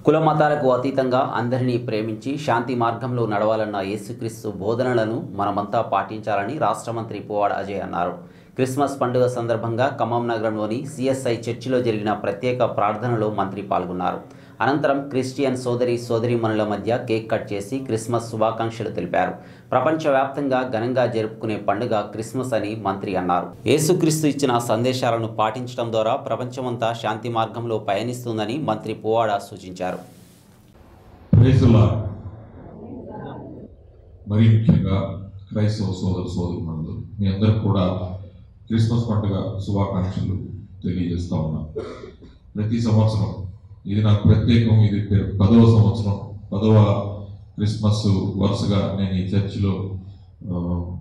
కుల మతాలకు అతీతంగా అందరినీ ప్రేమించి శాంతి మార్గంలో నడవాలన్న యేసుక్రీస్తు బోధనలను మనమంతా పాటించాలని రాష్ట్ర మంత్రి పువ్వాడ అజయ్ అన్నారు క్రిస్మస్ పండుగ సందర్భంగా ఖమ్మం నగరంలోని సిఎస్ఐ చర్చిలో జరిగిన ప్రత్యేక ప్రార్థనలో మంత్రి పాల్గొన్నారు అనంతరం క్రిస్టియన్ సోదరి సోదరీమణుల మధ్య కేక్ కట్ చేసి క్రిస్మస్ శుభాకాంక్షలు తెలిపారు ప్రపంచవ్యాప్తంగా ఘనంగా జరుపుకునే పండుగ క్రిస్మస్ అని మంత్రి అన్నారు యేసుక్రీస్తు ఇచ్చిన సందేశాలను పాటించడం ద్వారా ప్రపంచమంతా శాంతి మార్గంలో పయనిస్తుందని మంత్రి పువ్వాడ సూచించారు ప్రేసులా మరి ముఖ్యంగా క్రైస్తవ సోదర సోదరుమణులు మీ అందరికి కూడా క్రిస్మస్ పండుగ శుభాకాంక్షలు తెలియజేస్తా ఉన్నా ప్రతి సంవత్సరం ఇది నాకు ప్రత్యేకం ఇది పె- పదవ సంవత్సరం పదవ క్రిస్మస్ వరుసగా నేను ఈ చర్చిలో ఆ,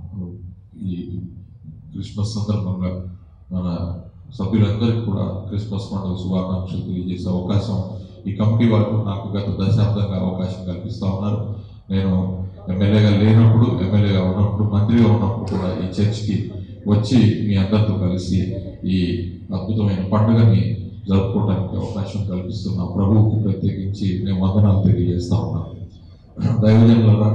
ఈ క్రిస్మస్ సందర్భంగా మన సభ్యులందరికీ కూడా క్రిస్మస్ పండుగ శుభాకాంక్షలు తెలియజేసే అవకాశం ఈ కమిటీ వాళ్ళు నాకు గత దశాబ్దంగా అవకాశం కల్పిస్తా ఉన్నారు నేను ఎమ్మెల్యేగా లేనప్పుడు ఎమ్మెల్యేగా ఉన్నప్పుడు మంత్రిగా ఉన్నప్పుడు కూడా ఈ చర్చ్కి వచ్చి మీ అందరితో కలిసి ఈ అద్భుతమైన పండుగని జరుపుకోవడానికి అవకాశం కల్పిస్తున్న ప్రభువుకు ప్రత్యేకించి నేను వందనాలు తెలియజేస్తా ఉన్నాను దైవజనులరా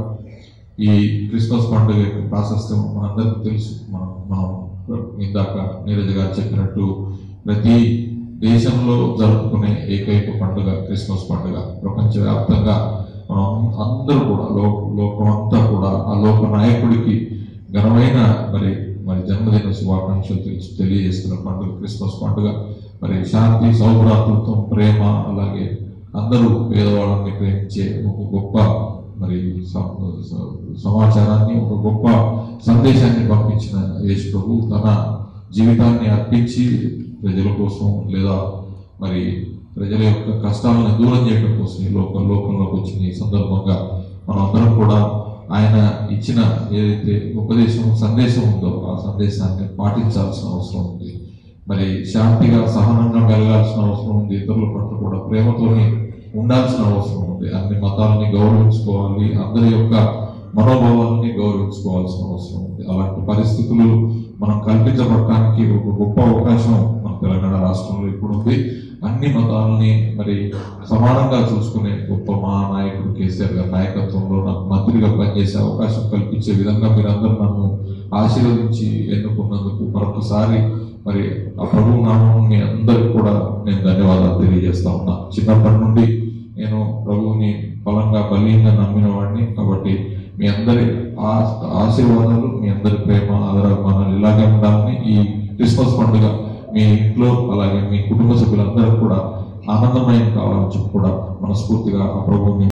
ఈ క్రిస్మస్ పండుగ యొక్క ప్రాశస్త్యం మనందరికీ తెలుసు మనం మనం ఇందాక నీరజ్ గారు చెప్పినట్టు ప్రతి దేశంలో జరుపుకునే ఏకైక పండుగ క్రిస్మస్ పండుగ ప్రపంచవ్యాప్తంగా మనం అందరూ కూడా లో లోకం అంతా కూడా ఆ లోక నాయకుడికి ఘనమైన మరి మరి జన్మదిన శుభాకాంక్షలు తెలిసి తెలియజేస్తున్న పండుగ క్రిస్మస్ పండుగ మరి శాంతి సౌభ్రాతృత్వం ప్రేమ అలాగే అందరూ పేదవాళ్ళని ప్రేమించే ఒక గొప్ప మరి స- స- సమాచారాన్ని ఒక గొప్ప సందేశాన్ని పంపించిన యేసు ప్రభు తన జీవితాన్ని అర్పించి ప్రజల కోసం లేదా మరి ప్రజల యొక్క కష్టాలను దూరం చేయడం కోసం ఈ లోక లోకంలోకి వచ్చిన ఈ సందర్భంగా మనందరం కూడా ఆయన ఇచ్చిన ఏదైతే ఉపదేశం సందేశం ఉందో ఆ సందేశాన్ని పాటించాల్సిన అవసరం ఉంది మరి శాంతిగా సహనంగా మెలగాల్సిన అవసరం ఉంది ఇతరుల పట్ల కూడా ప్రేమతోని ఉండాల్సిన అవసరం ఉంది అన్ని మతాలని గౌరవించుకోవాలి అందరి యొక్క మనోభావాలని గౌరవించుకోవాల్సిన అవసరం ఉంది అలాంటి పరిస్థితులు మనం కల్పించబడటానికి ఒక గొప్ప అవకాశం మన తెలంగాణ రాష్ట్రంలో ఇప్పుడు ఉంది అన్ని మతాలని మరి సమానంగా చూసుకునే గొప్ప మా నాయకుడు కేసీఆర్ గారి నాయకత్వంలో నాకు మంత్రిగా పనిచేసే అవకాశం కల్పించే విధంగా మీరందరూ నన్ను ఆశీర్వదించి ఎన్నుకున్నందుకు మరొకసారి మరి ఆ ప్రభు నామం మీ అందరికి కూడా నేను ధన్యవాదాలు తెలియజేస్తా ఉన్నా చిన్నప్పటి నుండి నేను ప్రభువుని బలంగా బలీయంగా నమ్మిన వాడిని కాబట్టి మీ అందరి ఆ- ఆశీర్వాదాలు మీ అందరి ప్రేమ ఆదరాభిమానాలు ఇలాగే ఉండాలని ఈ క్రిస్మస్ పండుగ మీ ఇంట్లో అలాగే మీ కుటుంబ సభ్యులందరూ కూడా ఆనందమయం కావాలని చెప్పి కూడా మనస్ఫూర్తిగా ఆ ప్రభువుని